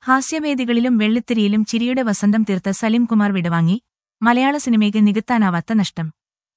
ഹാസ്യവേദികളിലും വെള്ളിത്തിരിയിലും ചിരിയുടെ വസന്തം തീർത്ത സലിം കുമാർ വിടവാങ്ങി മലയാള സിനിമയ്ക്ക് നികത്താനാവാത്ത നഷ്ടം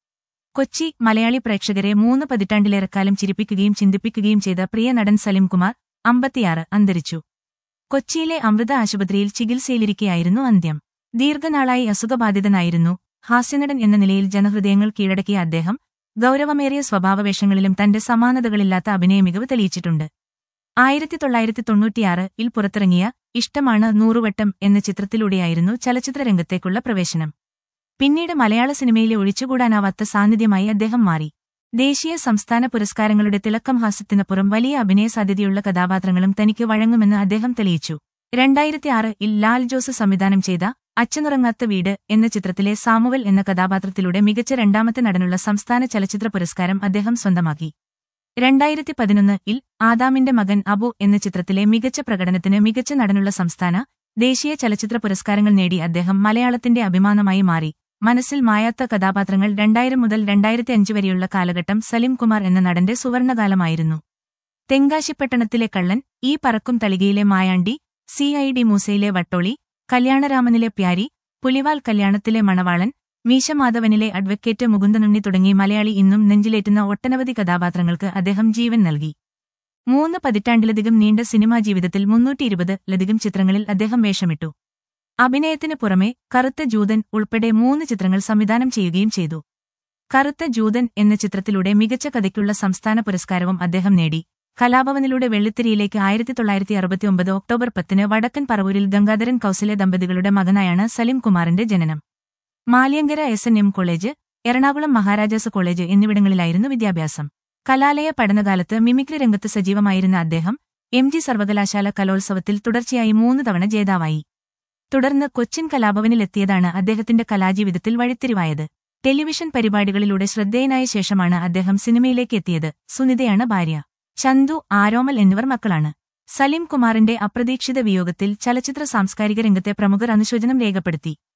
കൊച്ചി മലയാളി പ്രേക്ഷകരെ മൂന്ന് പതിറ്റാണ്ടിലേറെക്കാലം ചിരിപ്പിക്കുകയും ചിന്തിപ്പിക്കുകയും ചെയ്ത പ്രിയ നടൻ സലിം കുമാർ അമ്പത്തിയാറ് അന്തരിച്ചു കൊച്ചിയിലെ അമൃത ആശുപത്രിയിൽ ചികിത്സയിലിരിക്കെയായിരുന്നു അന്ത്യം ദീർഘനാളായി അസുഖബാധിതനായിരുന്നു ഹാസ്യനടൻ എന്ന നിലയിൽ ജനഹൃദയങ്ങൾ കീഴടക്കിയ അദ്ദേഹം ഗൗരവമേറിയ സ്വഭാവവേഷങ്ങളിലും തന്റെ സമാനതകളില്ലാത്ത അഭിനയ മികവ് തെളിയിച്ചിട്ടുണ്ട് ആയിരത്തി തൊള്ളായിരത്തി തൊണ്ണൂറ്റിയാറ് ഇൽ പുറത്തിറങ്ങിയ ഇഷ്ടമാണ് നൂറുവട്ടം എന്ന ചിത്രത്തിലൂടെയായിരുന്നു ചലച്ചിത്രരംഗത്തേക്കുള്ള പ്രവേശനം പിന്നീട് മലയാള സിനിമയിലെ ഒഴിച്ചുകൂടാനാവാത്ത സാന്നിധ്യമായി അദ്ദേഹം മാറി ദേശീയ സംസ്ഥാന പുരസ്കാരങ്ങളുടെ തിളക്കം ഹാസ്യത്തിനപ്പുറം വലിയ അഭിനയ സാധ്യതയുള്ള കഥാപാത്രങ്ങളും തനിക്ക് വഴങ്ങുമെന്ന് അദ്ദേഹം തെളിയിച്ചു രണ്ടായിരത്തി ആറ് ഇൽ ലാൽ ജോസ് സംവിധാനം ചെയ്ത അച്ഛനുറങ്ങാത്ത വീട് എന്ന ചിത്രത്തിലെ സാമുവൽ എന്ന കഥാപാത്രത്തിലൂടെ മികച്ച രണ്ടാമത്തെ നടനുള്ള സംസ്ഥാന ചലച്ചിത്ര പുരസ്കാരം അദ്ദേഹം സ്വന്തമാക്കി രണ്ടായിരത്തി പതിനൊന്ന് ഇൽ ആദാമിന്റെ മകൻ അബു എന്ന ചിത്രത്തിലെ മികച്ച പ്രകടനത്തിന് മികച്ച നടനുള്ള സംസ്ഥാന ദേശീയ ചലച്ചിത്ര പുരസ്കാരങ്ങൾ നേടി അദ്ദേഹം മലയാളത്തിന്റെ അഭിമാനമായി മാറി മനസ്സിൽ മായാത്ത കഥാപാത്രങ്ങൾ രണ്ടായിരം മുതൽ രണ്ടായിരത്തി അഞ്ച് വരെയുള്ള കാലഘട്ടം സലിം കുമാർ എന്ന നടന്റെ സുവർണകാലമായിരുന്നു തെങ്കാശിപ്പട്ടണത്തിലെ കള്ളൻ ഈ പറക്കും തളികയിലെ മായാണ്ടി സി ഐ ഡി മൂസയിലെ വട്ടോളി കല്യാണരാമനിലെ പ്യാരി പുലിവാൽ കല്യാണത്തിലെ മണവാളൻ മീശമാധവനിലെ അഡ്വക്കേറ്റ് മുകുന്ദനുണ്ണി തുടങ്ങി മലയാളി ഇന്നും നെഞ്ചിലേറ്റുന്ന ഒട്ടനവധി കഥാപാത്രങ്ങൾക്ക് അദ്ദേഹം ജീവൻ നൽകി മൂന്ന് പതിറ്റാണ്ടിലധികം നീണ്ട സിനിമാ ജീവിതത്തിൽ മുന്നൂറ്റി ഇരുപതിലധികം ചിത്രങ്ങളിൽ അദ്ദേഹം വേഷമിട്ടു അഭിനയത്തിന് പുറമെ കറുത്ത ജൂതൻ ഉൾപ്പെടെ മൂന്ന് ചിത്രങ്ങൾ സംവിധാനം ചെയ്യുകയും ചെയ്തു കറുത്ത ജൂതൻ എന്ന ചിത്രത്തിലൂടെ മികച്ച കഥയ്ക്കുള്ള സംസ്ഥാന പുരസ്കാരവും അദ്ദേഹം നേടി കലാഭവനിലൂടെ വെള്ളിത്തിരിയിലേക്ക് ആയിരത്തി തൊള്ളായിരത്തി അറുപത്തിയൊമ്പത് ഒക്ടോബർ പത്തിന് വടക്കൻ പറവൂരിൽ ഗംഗാധരൻ കൌസലെ ദമ്പതികളുടെ മകനായാണ് സലിം കുമാറിന്റെ ജനനം Maliankara S N M college Ernakulam Maharajas college എന്നിവിടങ്ങളിലായിരുന്നു വിദ്യാഭ്യാസം കലാലയ പഠനകാലത്ത് മിമിക്രി രംഗത്ത് സജീവമായിരുന്ന അദ്ദേഹം എം ജി സർവകലാശാല കലോത്സവത്തിൽ തുടർച്ചയായി മൂന്ന് തവണ ജേതാവായി തുടർന്ന് കൊച്ചിൻ കലാഭവനിലെത്തിയതാണ് അദ്ദേഹത്തിന്റെ കലാജീവിതത്തിൽ വഴിത്തിരിവായത് ടെലിവിഷൻ പരിപാടികളിലൂടെ ശ്രദ്ധേയനായ ശേഷമാണ് അദ്ദേഹം സിനിമയിലേക്ക് എത്തിയത് സുനിതയാണ് ഭാര്യ ചന്തു ആരോമൽ എന്നിവർ മക്കളാണ് സലിം കുമാറിന്റെ അപ്രതീക്ഷിത വിയോഗത്തിൽ ചലച്ചിത്ര സാംസ്കാരിക രംഗത്തെ പ്രമുഖർ അനുശോചനം രേഖപ്പെടുത്തി